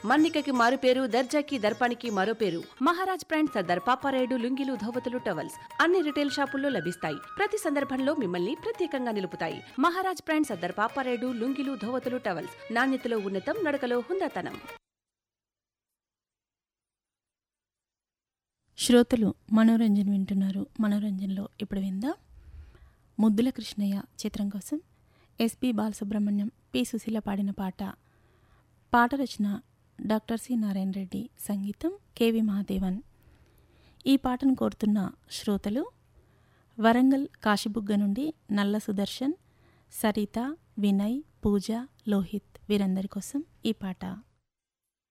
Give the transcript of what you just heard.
మన్నికకి మారు పేరు దర్జాకి దర్పానికి మరో పేరు మహారాజ్ బ్రాండ్ సర్దార్ పాపారాయుడు లుంగిలు ధోవతులు టవల్స్ అన్ని రిటైల్ షాపుల్లో లభిస్తాయి ప్రతి సందర్భంలో మిమ్మల్ని ప్రత్యేకంగా నిలుపుతాయి మహారాజ్ బ్రాండ్ సర్దార్ పాపారాయుడు లుంగిలు ధోవతులు టవల్స్ నాణ్యతలో ఉన్నతం నడకలో హుందాతనం శ్రోతలు మనోరంజన్ వింటున్నారు మనోరంజన్లో ఇప్పుడు విందాం ముద్దుల కృష్ణయ్య చిత్రం కోసం ఎస్పి బాలసుబ్రహ్మణ్యం పి సుశీల పాడిన పాట పాట రచన డాక్టర్ సి నారాయణ రెడ్డి సంగీతం కెవి మహాదేవన్ ఈ పాటను కోరుతున్న శ్రోతలు వరంగల్ కాశీబుగ్గ నుండి నల్ల సుదర్శన్ సరిత వినయ్ పూజ లోహిత్ వీరందరి కోసం ఈ పాట